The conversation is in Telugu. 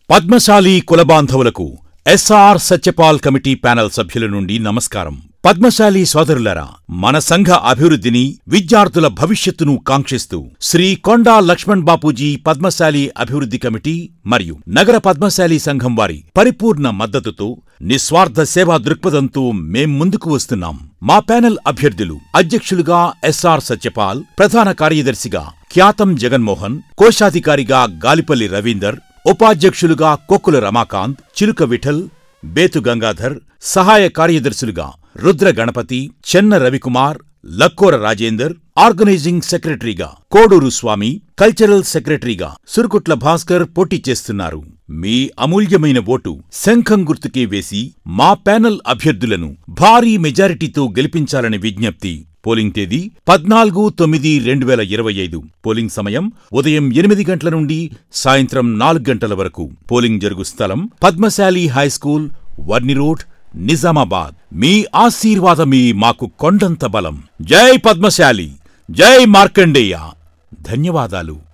పద్మశాలి కులబాంధవులకు ఎస్ఆర్ సత్యపాల్ కమిటీ ప్యానెల్ సభ్యుల నుండి నమస్కారం పద్మశాలి సోదరులారా మన సంఘ అభివృద్ధిని విద్యార్థుల భవిష్యత్తును కాంక్షిస్తూ శ్రీ కొండా లక్ష్మణ్ బాపూజీ పద్మశాలి అభివృద్ధి కమిటీ మరియు నగర పద్మశాలి సంఘం వారి పరిపూర్ణ మద్దతుతో నిస్వార్థ సేవా దృక్పథంతో మేం ముందుకు వస్తున్నాం మా ప్యానెల్ అభ్యర్థులు అధ్యక్షులుగా ఎస్ఆర్ సత్యపాల్ ప్రధాన కార్యదర్శిగా ఖ్యాతం జగన్మోహన్ కోశాధికారిగా గాలిపల్లి రవీందర్ ఉపాధ్యక్షులుగా కొక్కుల రమాకాంత్ చిలుక విఠల్ బేతు గంగాధర్ సహాయ కార్యదర్శులుగా రుద్ర గణపతి చెన్న రవికుమార్ లక్కోర రాజేందర్ ఆర్గనైజింగ్ సెక్రటరీగా కోడూరు స్వామి కల్చరల్ సెక్రటరీగా సురుకుట్ల భాస్కర్ పోటీ చేస్తున్నారు మీ అమూల్యమైన ఓటు శంఖం గుర్తుకే వేసి మా ప్యానెల్ అభ్యర్థులను భారీ మెజారిటీతో గెలిపించాలని విజ్ఞప్తి పోలింగ్ తేదీ పద్నాలుగు తొమ్మిది రెండు వేల ఇరవై ఐదు పోలింగ్ సమయం ఉదయం ఎనిమిది గంటల నుండి సాయంత్రం నాలుగు గంటల వరకు పోలింగ్ జరుగు స్థలం పద్మశాలి హైస్కూల్ వర్ని రోడ్ నిజామాబాద్ మీ ఆశీర్వాదమే మాకు కొండంత బలం జై పద్మశాలి జై మార్కండేయ ధన్యవాదాలు